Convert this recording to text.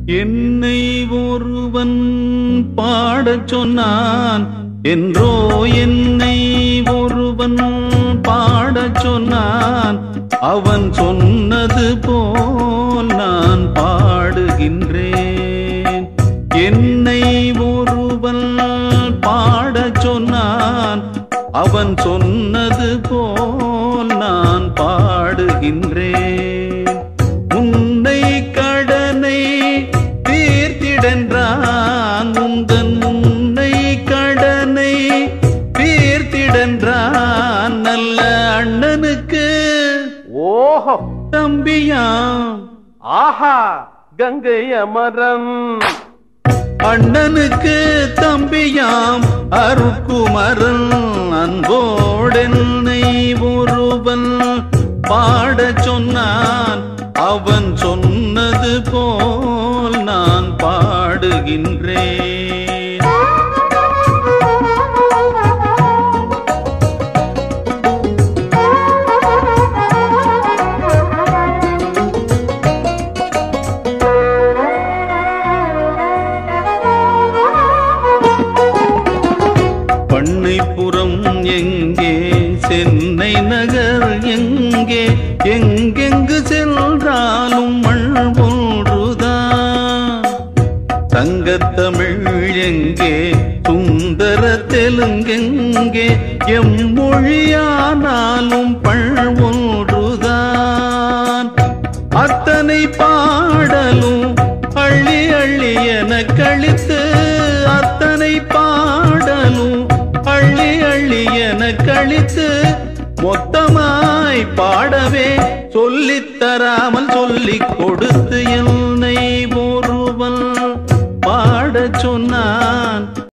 என்னை ஒருவன் பாடச் சொன்னான் என்றோ என்னை ஒருவன் பாடச் சொன்னான் அவன் சொன்னது போல் நான் பாடுகின்றேன் என்னை ஒருவன் பாடச் சொன்னான் அவன் சொன்னது போல் நான் பாடுகின்றேன் உன்னை கடனை தீர்த்திடன்றான் உந்தன் உன்னை கடனை தீர்த்திடன்றான் நல்ல அண்ணனுக்கு ஓஹோ தம்பியாம் ஆஹா கங்கை அமரன் அண்ணனுக்கு தம்பியாம் அருக்குமரன் அன்போடென்னை ஒருவன் பாடச் சொன்னான் அவன் சொன்னது போல் நான் பாடுகின்றேன் பண்ணைப்புறம் எங்கே சென்னை நகர் எங்கே எங்கெங்கு சென்றாலும் மண் ஒன்றுதான் தங்கத்தமிழ் எங்கே சுந்தர தெலுங்கெங்கே எம் மொழியானாலும் பள் ஒன்றுதான் அத்தனை பாடலும் அள்ளி அள்ளி என கழித்து அத்தனை பாடலும் அள்ளி அள்ளி என கழித்து மொத்தமாய் பாடவே சொல்லித் தராமல் சொல்லிக் கொடுத்து என்னை ஒருவன் பாடச் சொன்னான்